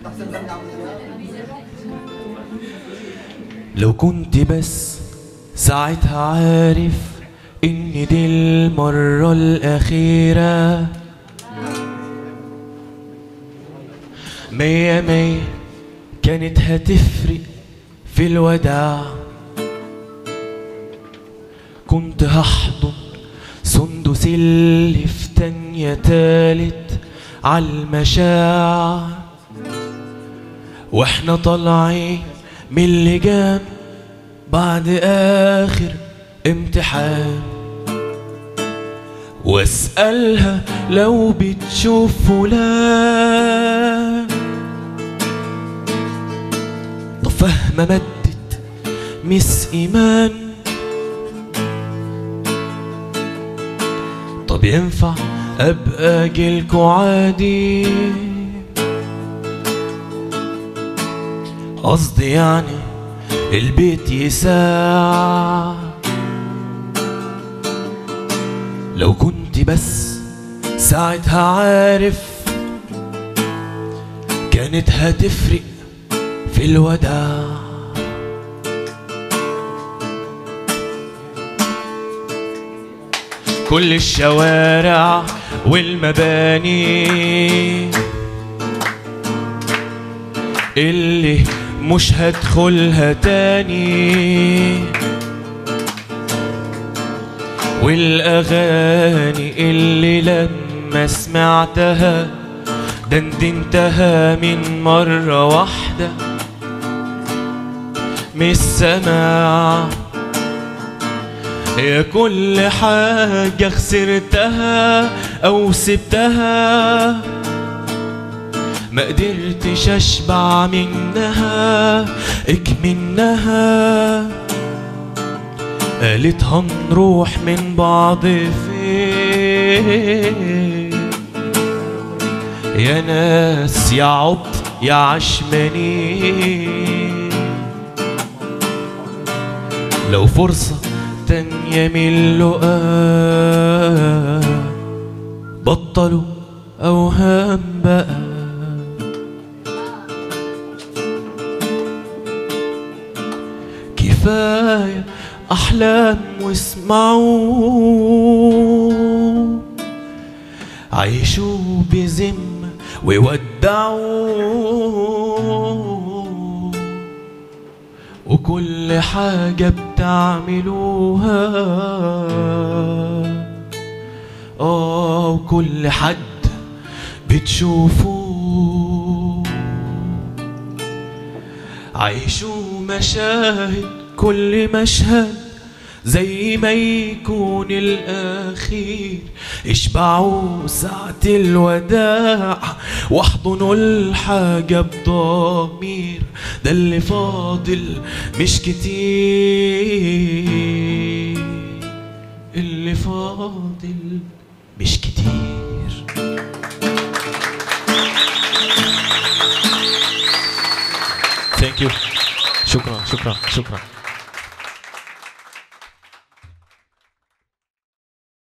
لو كنت بس ساعتها عارف إن دي المرة الأخيرة مية مية كانت هتفرق في الوداع كنت هحضن سندس اللي في تانية تالت عالمشاع واحنا طالعين من اللجان بعد اخر امتحان واسألها لو بتشوف فلان طب فاهمة مدت مس إيمان طب ينفع أبقى جيلكو عادي قصدي يعني البيت يساع لو كنت بس ساعتها عارف كانت هتفرق في الوداع كل الشوارع والمباني اللي مش هدخلها تاني والأغاني اللي لما سمعتها دندنتها من مرة واحدة من السماع يا كل حاجة خسرتها أو سبتها ما قدرتش أشبع منها اكمنها قالت هنروح من بعض فين يا ناس يا عبط يا عشمانين لو فرصة تانية من لقاء بطلوا أوهام بقى كفاية أحلام واسمعوا عيشوا بذمة وودعوا وكل حاجة بتعملوها اه وكل حد بتشوفوه عيشوا مشاهد كل مشهد زي ما يكون الأخير اشبعوا ساعة الوداع واحضنوا الحاجة بضمير ده اللي فاضل مش كتير اللي فاضل مش كتير ثانك يو شكرا شكرا شكرا